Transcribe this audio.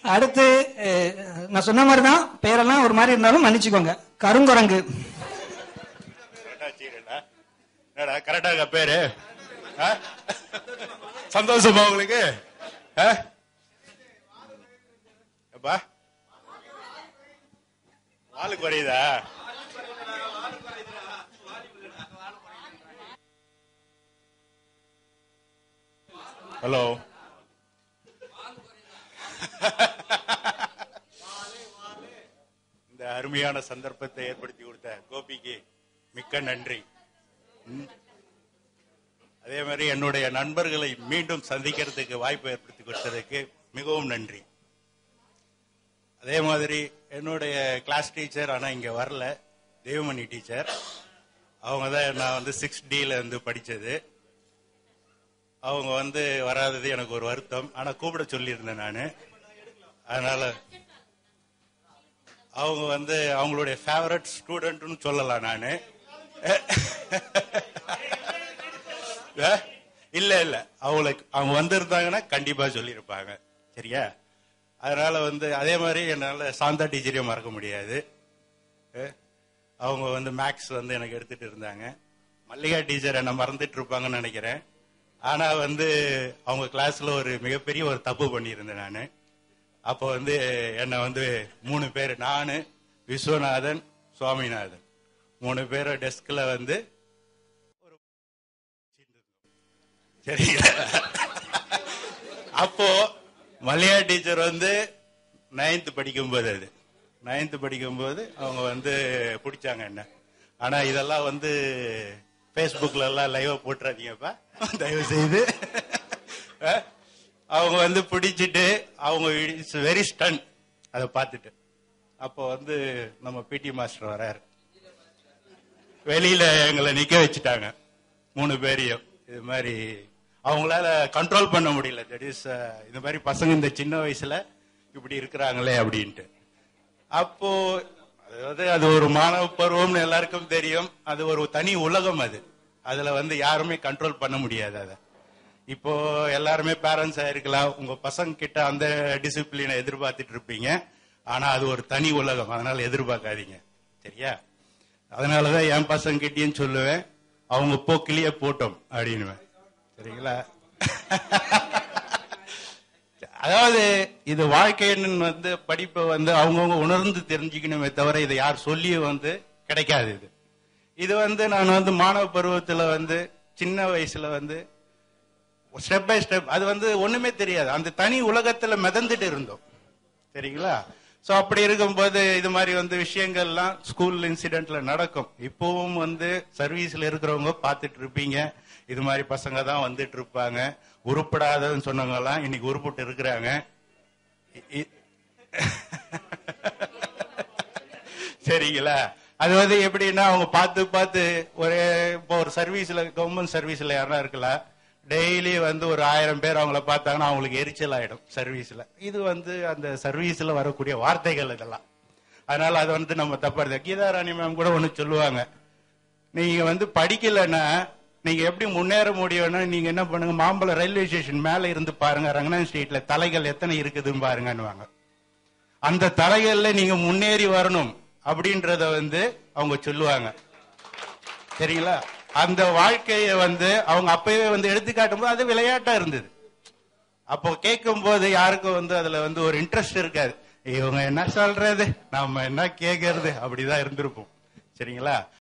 அடுத்து அஹ், நான் சொன்ன மாதிரி தான் பேரெல்லாம் ஒரு மாதிரி இருந்தாலும் மன்னிச்சுக்கோங்க கருங்குரங்கு கரெக்டா வச்சுக்கிறேன்டா. என்னடா கரெக்டா இருக்கா பேரு ஆ? சந்தோஷமா உங்களுக்கு ஆ? எப்பா வாலு குறையுதா ஹலோ இந்த அருமையான சந்தர்ப்பத்தை ஏற்படுத்தி கொடுத்த கோபிக்கு மிக்க நன்றி ம். அதே மாதிரி என்னுடைய நண்பர்களை மீண்டும் சந்திக்கிறதுக்கு வாய்ப்பு ஏற்படுத்தி கொடுத்ததுக்கு மிகவும் நன்றி அதே மாதிரி என்னுடைய கிளாஸ் டீச்சர் ஆனா இங்க வரல தேவமணி டீச்சர் அவங்க தான் நான் வந்து சிக்ஸ் டில இருந்து படிச்சது அவங்க வந்து வராதது எனக்கு ஒரு வருத்தம் ஆனா கூப்பிட சொல்லியிருந்தேன் நான் அதனால அவங்க வந்து அவங்களுடைய ஃபேவரட் ஸ்டூடெண்ட்னு சொல்லலாம் நானு அஹ், இல்ல இல்ல அவங்களுக்கு அவங்க வந்திருந்தாங்கன்னா கண்டிப்பா சொல்லியிருப்பாங்க சரியா அதனால வந்து அதே மாதிரி என்னால சாந்தா டீச்சரையும் மறக்க முடியாது அஹ், அவங்க வந்து மேக்ஸ் வந்து எனக்கு எடுத்துட்டு இருந்தாங்க மல்லிகா டீச்சர் என்ன மறந்துட்டு இருப்பாங்கன்னு நினைக்கிறேன் ஆனா வந்து அவங்க கிளாஸ்ல ஒரு மிகப்பெரிய ஒரு தப்பு பண்ணியிருந்தேன் நான் அப்போ வந்து என்னை வந்து மூணு பேர் நானு விஸ்வநாதன் சுவாமிநாதன் மூணு பேர் டெஸ்க்ல வந்து ஒரு சரிங்களா அப்போ மலையா டீச்சர் வந்து நைன்த் படிக்கும்போது அது நைன்த் படிக்கும்போது அவங்க வந்து பிடிச்சாங்க என்ன ஆனா இதெல்லாம் வந்து Facebookல எல்லாம் லைவா போட்டுறாதீங்கப்பா தயவு செய்து அஹ், அவங்க வந்து பிடிச்சிட்டு அவங்க இட்ஸ் வெரி ஸ்டன் அதை பார்த்துட்டு அப்போ வந்து நம்ம பிடி மாஸ்டர் வராரு வெளியில எங்களை நிக்க வச்சுட்டாங்க மூணு பேரையும் இது மாதிரி அவங்களால கண்ட்ரோல் பண்ண முடியல தட் இஸ் இந்த மாதிரி பசங்க இந்த சின்ன வயசுல இப்படி இருக்கிறாங்களே அப்படின்ட்டு அப்போ அதாவது அது ஒரு மாணவ பருவம்னு எல்லாருக்கும் தெரியும் அது ஒரு தனி உலகம் அது அதுல வந்து யாருமே கண்ட்ரோல் பண்ண முடியாது அதை இப்போ எல்லாருமே பேரண்ட்ஸ் ஆயிருக்கலாம் உங்க பசங்க கிட்ட அந்த டிசிப்ளினை எதிர்பார்த்துட்டு இருப்பீங்க ஆனா அது ஒரு தனி உலகம் அதனால எதிர்பார்க்காதீங்க சரியா அதனாலதான் என் பசங்க கிட்டயும் சொல்லுவேன் அவங்க போக்கிலேயே போட்டோம் அப்படின்னுவேன் சரிங்களா அதாவது இது வாழ்க்கைன்னு வந்து படிப்பை வந்து அவங்கவுங்க உணர்ந்து தெரிஞ்சுக்கணுமே தவிர இதை யார் சொல்லியும் வந்து கிடைக்காது இது இது வந்து நான் வந்து மாணவ பருவத்துல வந்து சின்ன வயசுல வந்து ஸ்டெப் பை ஸ்டெப் அது வந்து ஒண்ணுமே தெரியாது அந்த தனி உலகத்துல மிதந்துட்டு இருந்தோம் சரிங்களா சோ அப்படி இருக்கும்போது இது மாதிரி வந்து விஷயங்கள்லாம் ஸ்கூல் இன்சிடென்ட்ல நடக்கும் இப்பவும் வந்து சர்வீஸ்ல இருக்கிறவங்க பார்த்துட்டு இருப்பீங்க இது மாதிரி பசங்க தான் வந்துட்டு இருப்பாங்க உருப்படாதன்னு சொன்னவங்க எல்லாம் இன்னைக்கு உருப்பிட்டு இருக்கிறாங்க இ- இ- சரிங்களா அது வந்து எப்படின்னா அவங்க பார்த்து பார்த்து ஒரு இப்போ ஒரு சர்வீஸ்ல கவர்மெண்ட் சர்வீஸ்ல யாரா இருக்கலாம் டெய்லி வந்து ஒரு ஆயிரம் பேர் அவங்கள பார்த்தாங்கன்னா அவங்களுக்கு எரிச்சல் ஆயிடும் சர்வீஸ்ல இது வந்து அந்த சர்வீஸ்ல வரக்கூடிய வார்த்தைகள் இதெல்லாம் அதனால அது வந்து நம்ம தப்பா எடுத்து கீதா ராணி மேம் கூட ஒண்ணு சொல்லுவாங்க நீங்க வந்து படிக்கலைன்னா நீங்க எப்படி முன்னேற முடியும்னா நீங்க என்ன பண்ணுங்க மாம்பழம் ரயில்வே ஸ்டேஷன் மேல இருந்து பாருங்க ரங்கநாதன் ஸ்ட்ரீட்ல தலைகள் எத்தனை இருக்குதுன்னு பாருங்கன்னுவாங்க அந்த தலைகள்ல நீங்க முன்னேறி வரணும் அப்படின்றத வந்து அவங்க சொல்லுவாங்க சரிங்களா அந்த வாழ்க்கைய வந்து அவங்க அப்பவே வந்து எடுத்துக்காட்டும் போது அது விளையாட்டா இருந்தது அப்போ கேட்கும் போது யாருக்கும் வந்து அதுல வந்து ஒரு இன்ட்ரெஸ்ட் இருக்காது இவங்க என்ன சொல்றது நம்ம என்ன கேக்குறது அப்படிதான் இருந்திருப்போம் சரிங்களா